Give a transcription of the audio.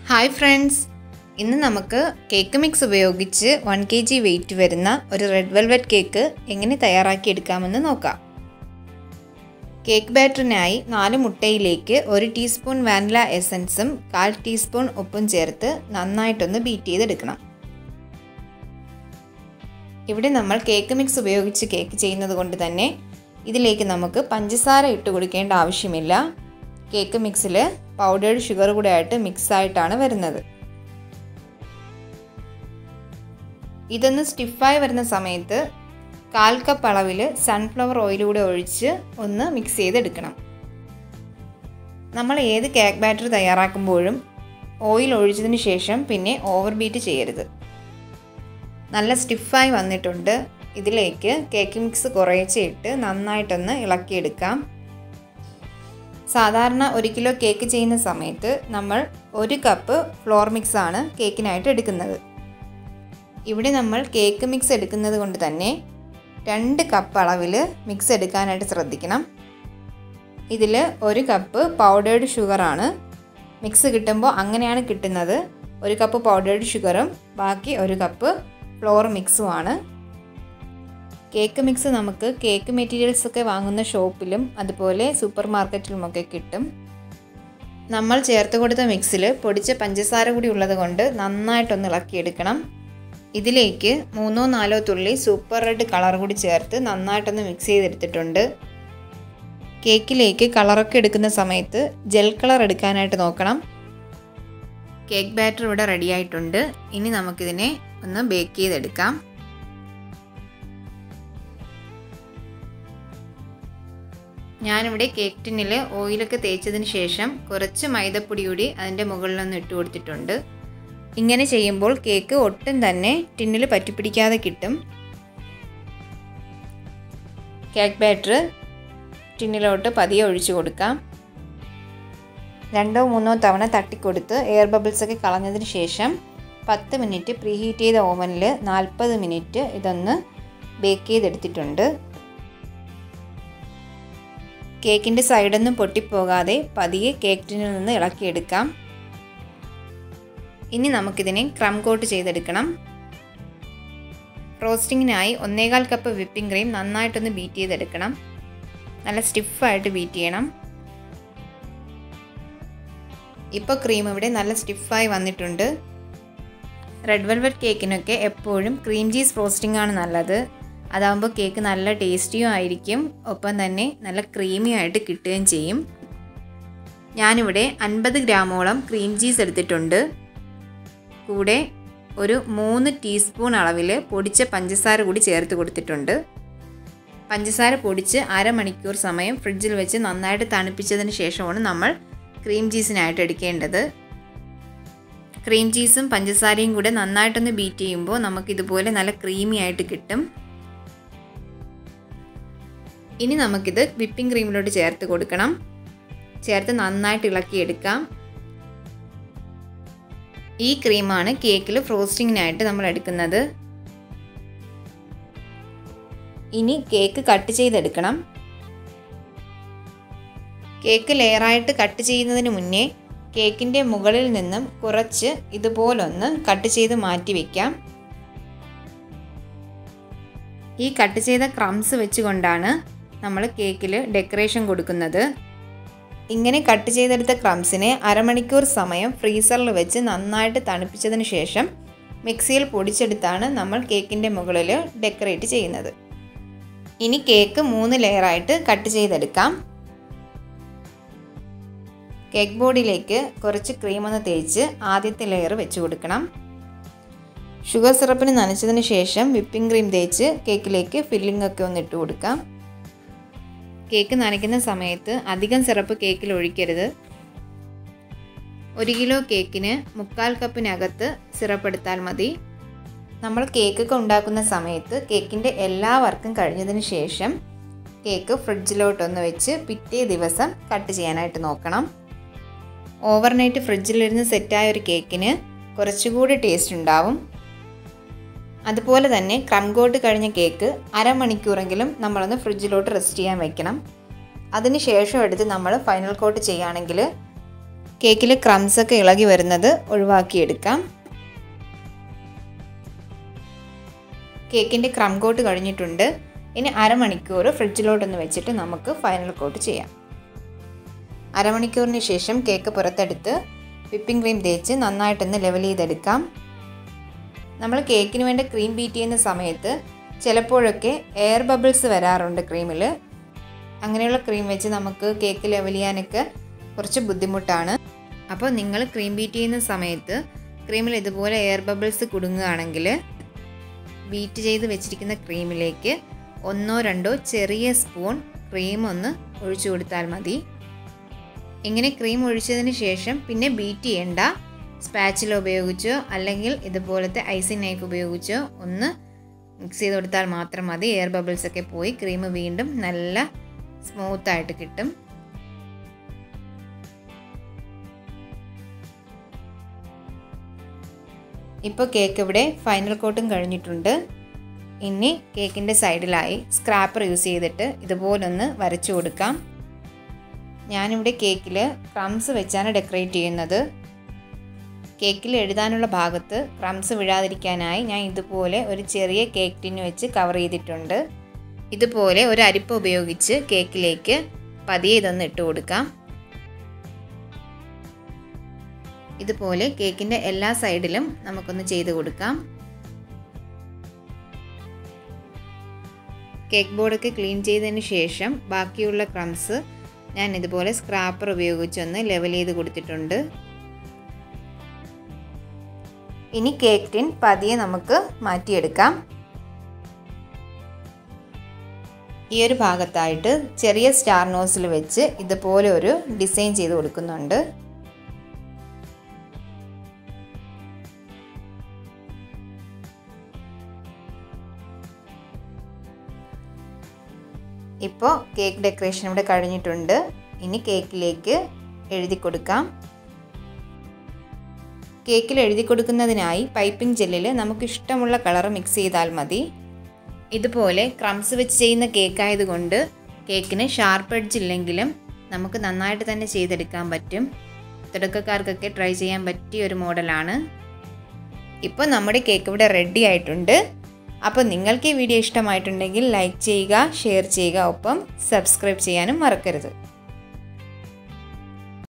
hi friends ഇന്ന് നമുക്ക് cake mix ഉപയോഗിച്ച് വൺ കെ ജി വെയിറ്റ് വരുന്ന ഒരു റെഡ് വെൽവെറ്റ് കേക്ക് എങ്ങനെ തയ്യാറാക്കി എടുക്കാമെന്ന് നോക്കാം കേക്ക് ബാറ്ററിനായി നാല് മുട്ടയിലേക്ക് ഒരു ടീസ്പൂൺ വാനില എസൻസും കാൽ ടീസ്പൂൺ ഉപ്പും ചേർത്ത് നന്നായിട്ടൊന്ന് ബീറ്റ് ചെയ്തെടുക്കണം ഇവിടെ നമ്മൾ കേക്ക് മിക്സ് ഉപയോഗിച്ച് കേക്ക് ചെയ്യുന്നത് കൊണ്ട് തന്നെ ഇതിലേക്ക് നമുക്ക് പഞ്ചസാര ഇട്ട് കൊടുക്കേണ്ട ആവശ്യമില്ല കേക്ക് മിക്സിൽ പൗഡേർഡ് ഷുഗർ കൂടെ ആയിട്ട് മിക്സ് ആയിട്ടാണ് വരുന്നത് ഇതൊന്ന് സ്റ്റിഫായി വരുന്ന സമയത്ത് കാൽ കപ്പ് അളവിൽ സൺഫ്ലവർ ഓയിലൂടെ ഒഴിച്ച് ഒന്ന് മിക്സ് ചെയ്തെടുക്കണം നമ്മൾ ഏത് കേക്ക് ബാറ്റർ തയ്യാറാക്കുമ്പോഴും ഓയിൽ ഒഴിച്ചതിന് ശേഷം പിന്നെ ഓവർ ബീറ്റ് ചെയ്യരുത് നല്ല സ്റ്റിഫായി വന്നിട്ടുണ്ട് ഇതിലേക്ക് കേക്ക് മിക്സ് കുറേശ്ശെ ഇട്ട് നന്നായിട്ടൊന്ന് ഇളക്കിയെടുക്കാം സാധാരണ ഒരു കിലോ കേക്ക് ചെയ്യുന്ന സമയത്ത് നമ്മൾ ഒരു കപ്പ് ഫ്ലോർ മിക്സ് ആണ് കേക്കിനായിട്ട് എടുക്കുന്നത് ഇവിടെ നമ്മൾ കേക്ക് മിക്സ് എടുക്കുന്നത് കൊണ്ട് തന്നെ രണ്ട് കപ്പ് അളവിൽ മിക്സ് എടുക്കാനായിട്ട് ശ്രദ്ധിക്കണം ഇതിൽ ഒരു കപ്പ് പൗഡേർഡ് ഷുഗറാണ് മിക്സ് കിട്ടുമ്പോൾ അങ്ങനെയാണ് കിട്ടുന്നത് ഒരു കപ്പ് പൗഡേർഡ് ഷുഗറും ബാക്കി ഒരു കപ്പ് ഫ്ലോർ മിക്സുമാണ് കേക്ക് മിക്സ് നമുക്ക് കേക്ക് മെറ്റീരിയൽസ് ഒക്കെ വാങ്ങുന്ന ഷോപ്പിലും അതുപോലെ സൂപ്പർ മാർക്കറ്റിലുമൊക്കെ കിട്ടും നമ്മൾ ചേർത്ത് കൊടുത്ത മിക്സിൽ പൊടിച്ച പഞ്ചസാര കൂടി ഉള്ളത് കൊണ്ട് നന്നായിട്ടൊന്ന് ഇളക്കിയെടുക്കണം ഇതിലേക്ക് മൂന്നോ നാലോ തുള്ളി സൂപ്പർ റെഡ് കളർ കൂടി ചേർത്ത് നന്നായിട്ടൊന്ന് മിക്സ് ചെയ്തെടുത്തിട്ടുണ്ട് കേക്കിലേക്ക് കളറൊക്കെ എടുക്കുന്ന സമയത്ത് ജെൽ കളർ എടുക്കാനായിട്ട് നോക്കണം കേക്ക് ബാറ്റർ ഇവിടെ റെഡി ആയിട്ടുണ്ട് ഇനി നമുക്കിതിനെ ഒന്ന് ബേക്ക് ചെയ്തെടുക്കാം ഞാനിവിടെ കേക്ക് ടിന്നിൽ ഓയിലൊക്കെ തേച്ചതിന് ശേഷം കുറച്ച് മൈദപ്പൊടി കൂടി അതിൻ്റെ മുകളിലൊന്ന് ഇട്ട് കൊടുത്തിട്ടുണ്ട് ഇങ്ങനെ ചെയ്യുമ്പോൾ കേക്ക് ഒട്ടും തന്നെ ടിന്നിൽ പറ്റിപ്പിടിക്കാതെ കിട്ടും കേക്ക് ബാറ്റർ ടിന്നിലോട്ട് പതിയെ ഒഴിച്ചു കൊടുക്കാം രണ്ടോ മൂന്നോ തവണ തട്ടിക്കൊടുത്ത് എയർ ബബിൾസ് ഒക്കെ കളഞ്ഞതിന് ശേഷം പത്ത് മിനിറ്റ് പ്രീഹീറ്റ് ചെയ്ത ഓവനിൽ നാൽപ്പത് മിനിറ്റ് ഇതൊന്ന് ബേക്ക് ചെയ്തെടുത്തിട്ടുണ്ട് കേക്കിൻ്റെ സൈഡൊന്നും പൊട്ടിപ്പോകാതെ പതിയെ കേക്ക് ടിന്നിൽ നിന്ന് ഇളക്കിയെടുക്കാം ഇനി നമുക്കിതിനെ ക്രം കോട്ട് ചെയ്തെടുക്കണം റോസ്റ്റിങ്ങിനായി ഒന്നേകാൽ കപ്പ് വിപ്പിംഗ് ക്രീം നന്നായിട്ടൊന്ന് ബീറ്റ് ചെയ്തെടുക്കണം നല്ല സ്റ്റിഫായിട്ട് ബീറ്റ് ചെയ്യണം ഇപ്പോൾ ക്രീം ഇവിടെ നല്ല സ്റ്റിഫായി വന്നിട്ടുണ്ട് റെഡ് വെൽവെറ്റ് കേക്കിനൊക്കെ എപ്പോഴും ക്രീം ചീസ് ഫ്രോസ്റ്റിംഗ് ആണ് നല്ലത് അതാകുമ്പോൾ കേക്ക് നല്ല ടേസ്റ്റിയും ആയിരിക്കും ഒപ്പം തന്നെ നല്ല ക്രീമി ആയിട്ട് കിട്ടുകയും ചെയ്യും ഞാനിവിടെ അൻപത് ഗ്രാമോളം ക്രീം ചീസ് എടുത്തിട്ടുണ്ട് കൂടെ ഒരു മൂന്ന് ടീസ്പൂൺ അളവിൽ പൊടിച്ച പഞ്ചസാര കൂടി ചേർത്ത് കൊടുത്തിട്ടുണ്ട് പഞ്ചസാര പൊടിച്ച് അരമണിക്കൂർ സമയം ഫ്രിഡ്ജിൽ വെച്ച് നന്നായിട്ട് തണുപ്പിച്ചതിന് ശേഷമാണ് നമ്മൾ ക്രീം ചീസിനായിട്ട് എടുക്കേണ്ടത് ക്രീം ചീസും പഞ്ചസാരയും കൂടെ നന്നായിട്ടൊന്ന് ബീറ്റ് ചെയ്യുമ്പോൾ നമുക്കിതുപോലെ നല്ല ക്രീമി ആയിട്ട് കിട്ടും ഇനി നമുക്കിത് വിപ്പിംഗ് ക്രീമിലോട്ട് ചേർത്ത് കൊടുക്കണം ചേർത്ത് നന്നായിട്ട് ഇളക്കിയെടുക്കാം ഈ ക്രീമാണ് കേക്കിൽ ഫ്രോസ്റ്റിങ്ങിനായിട്ട് നമ്മൾ എടുക്കുന്നത് ഇനി കേക്ക് കട്ട് ചെയ്തെടുക്കണം കേക്ക് ലെയറായിട്ട് കട്ട് ചെയ്യുന്നതിന് മുന്നേ കേക്കിൻ്റെ മുകളിൽ നിന്നും കുറച്ച് ഇതുപോലൊന്ന് കട്ട് ചെയ്ത് മാറ്റി വയ്ക്കാം ഈ കട്ട് ചെയ്ത ക്രംസ് വെച്ചുകൊണ്ടാണ് നമ്മൾ കേക്കിൽ ഡെക്കറേഷൻ കൊടുക്കുന്നത് ഇങ്ങനെ കട്ട് ചെയ്തെടുത്ത ക്രംസിനെ അരമണിക്കൂർ സമയം ഫ്രീസറിൽ വെച്ച് നന്നായിട്ട് തണുപ്പിച്ചതിന് ശേഷം മിക്സിയിൽ പൊടിച്ചെടുത്താണ് നമ്മൾ കേക്കിൻ്റെ മുകളിൽ ഡെക്കറേറ്റ് ചെയ്യുന്നത് ഇനി കേക്ക് മൂന്ന് ലെയറായിട്ട് കട്ട് ചെയ്തെടുക്കാം കേക്ക് ബോർഡിലേക്ക് കുറച്ച് ക്രീം ഒന്ന് തേച്ച് ആദ്യത്തെ ലെയർ വെച്ച് കൊടുക്കണം ഷുഗർ സിറപ്പിന് നനച്ചതിന് ശേഷം വിപ്പിംഗ് ക്രീം തേച്ച് കേക്കിലേക്ക് ഫില്ലിംഗ് ഒക്കെ ഒന്ന് ഇട്ട് കൊടുക്കാം കേക്ക് നനയ്ക്കുന്ന സമയത്ത് അധികം സിറപ്പ് കേക്കിൽ ഒഴിക്കരുത് ഒരു കിലോ കേക്കിന് മുക്കാൽ കപ്പിനകത്ത് സിറപ്പ് എടുത്താൽ മതി നമ്മൾ കേക്കൊക്കെ ഉണ്ടാക്കുന്ന സമയത്ത് കേക്കിൻ്റെ എല്ലാ വർക്കും കഴിഞ്ഞതിന് ശേഷം കേക്ക് ഫ്രിഡ്ജിലോട്ടൊന്ന് വെച്ച് പിറ്റേ ദിവസം കട്ട് ചെയ്യാനായിട്ട് നോക്കണം ഓവർനൈറ്റ് ഫ്രിഡ്ജിലിരുന്ന് സെറ്റായ ഒരു കേക്കിന് കുറച്ചുകൂടി ടേസ്റ്റ് ഉണ്ടാവും അതുപോലെ തന്നെ ക്രം കോട്ട് കഴിഞ്ഞ കേക്ക് അരമണിക്കൂറെങ്കിലും നമ്മളൊന്ന് ഫ്രിഡ്ജിലോട്ട് റെസ്റ്റ് ചെയ്യാൻ വെക്കണം അതിന് ശേഷം എടുത്ത് നമ്മൾ ഫൈനൽ കോട്ട് ചെയ്യുകയാണെങ്കിൽ കേക്കിൽ ക്രംസ് ഒക്കെ ഇളകി വരുന്നത് ഒഴിവാക്കിയെടുക്കാം കേക്കിൻ്റെ ക്രം കോട്ട് കഴിഞ്ഞിട്ടുണ്ട് ഇനി അരമണിക്കൂർ ഫ്രിഡ്ജിലോട്ടൊന്ന് വെച്ചിട്ട് നമുക്ക് ഫൈനൽ കോട്ട് ചെയ്യാം അരമണിക്കൂറിന് ശേഷം കേക്ക് പുറത്തെടുത്ത് വിപ്പിംഗ് ക്രീം തേച്ച് നന്നായിട്ടൊന്ന് ലെവൽ ചെയ്തെടുക്കാം നമ്മൾ കേക്കിന് വേണ്ട ക്രീം ബീറ്റ് ചെയ്യുന്ന സമയത്ത് ചിലപ്പോഴൊക്കെ എയർ ബബിൾസ് വരാറുണ്ട് ക്രീമിൽ അങ്ങനെയുള്ള ക്രീം വെച്ച് നമുക്ക് കേക്ക് ലെവൽ ചെയ്യാനൊക്കെ കുറച്ച് ബുദ്ധിമുട്ടാണ് അപ്പോൾ നിങ്ങൾ ക്രീം ബീറ്റ് ചെയ്യുന്ന സമയത്ത് ക്രീമിൽ ഇതുപോലെ എയർ ബബിൾസ് കുടുങ്ങുകയാണെങ്കിൽ ബീറ്റ് ചെയ്ത് വെച്ചിരിക്കുന്ന ക്രീമിലേക്ക് ഒന്നോ രണ്ടോ ചെറിയ സ്പൂൺ ക്രീം ഒന്ന് ഒഴിച്ചു കൊടുത്താൽ മതി ഇങ്ങനെ ക്രീം ഒഴിച്ചതിന് ശേഷം പിന്നെ ബീറ്റ് ചെയ്യേണ്ട സ്പാച്ചിൽ ഉപയോഗിച്ചോ അല്ലെങ്കിൽ ഇതുപോലത്തെ ഐസിങ് നൈഫ് ഉപയോഗിച്ചോ ഒന്ന് മിക്സ് ചെയ്ത് കൊടുത്താൽ മാത്രം മതി എയർ ബബിൾസ് ഒക്കെ പോയി ക്രീം വീണ്ടും നല്ല സ്മൂത്തായിട്ട് കിട്ടും ഇപ്പോൾ കേക്ക് ഇവിടെ ഫൈനൽ കോട്ടും കഴിഞ്ഞിട്ടുണ്ട് ഇനി കേക്കിൻ്റെ സൈഡിലായി സ്ക്രാപ്പർ യൂസ് ചെയ്തിട്ട് ഇതുപോലൊന്ന് വരച്ചു കൊടുക്കാം ഞാനിവിടെ കേക്കിൽ ക്രംസ് വെച്ചാണ് ഡെക്കറേറ്റ് ചെയ്യുന്നത് കേക്കിൽ എഴുതാനുള്ള ഭാഗത്ത് ക്രംസ് വീഴാതിരിക്കാനായി ഞാൻ ഇതുപോലെ ഒരു ചെറിയ കേക്ക് ടിന്ന് വെച്ച് കവർ ചെയ്തിട്ടുണ്ട് ഇതുപോലെ ഒരു അരിപ്പ ഉപയോഗിച്ച് കേക്കിലേക്ക് പതിയെ ഇതൊന്ന് ഇട്ട് കൊടുക്കാം ഇതുപോലെ കേക്കിൻ്റെ എല്ലാ സൈഡിലും നമുക്കൊന്ന് ചെയ്ത് കൊടുക്കാം കേക്ക് ബോർഡൊക്കെ ക്ലീൻ ചെയ്തതിന് ശേഷം ബാക്കിയുള്ള ക്രംസ് ഞാൻ ഇതുപോലെ സ്ക്രാപ്പർ ഉപയോഗിച്ചൊന്ന് ലെവൽ ചെയ്ത് കൊടുത്തിട്ടുണ്ട് ഇനി കേക്ക് ടിൻ പതിയെ നമുക്ക് മാറ്റിയെടുക്കാം ഈ ഒരു ഭാഗത്തായിട്ട് ചെറിയ സ്റ്റാർ നോസിൽ വെച്ച് ഇതുപോലെ ഒരു ഡിസൈൻ ചെയ്ത് കൊടുക്കുന്നുണ്ട് ഇപ്പോൾ കേക്ക് ഡെക്കറേഷൻ ഇവിടെ കഴിഞ്ഞിട്ടുണ്ട് ഇനി കേക്കിലേക്ക് എഴുതി കൊടുക്കാം കേക്കിൽ എഴുതി കൊടുക്കുന്നതിനായി പൈപ്പിംഗ് ജെല്ലിൽ നമുക്ക് ഇഷ്ടമുള്ള കളർ മിക്സ് ചെയ്താൽ മതി ഇതുപോലെ ക്രംസ് വെച്ച് ചെയ്യുന്ന കേക്ക് ആയതുകൊണ്ട് കേക്കിന് ഷാർപ്പ് എഡ്ജ് ഇല്ലെങ്കിലും നമുക്ക് നന്നായിട്ട് തന്നെ ചെയ്തെടുക്കാൻ പറ്റും തുടക്കക്കാർക്കൊക്കെ ട്രൈ ചെയ്യാൻ പറ്റിയ ഒരു മോഡലാണ് ഇപ്പോൾ നമ്മുടെ കേക്ക് ഇവിടെ റെഡി ആയിട്ടുണ്ട് അപ്പോൾ നിങ്ങൾക്ക് ഈ വീഡിയോ ഇഷ്ടമായിട്ടുണ്ടെങ്കിൽ ലൈക്ക് ചെയ്യുക ഷെയർ ചെയ്യുക ഒപ്പം സബ്സ്ക്രൈബ് ചെയ്യാനും മറക്കരുത്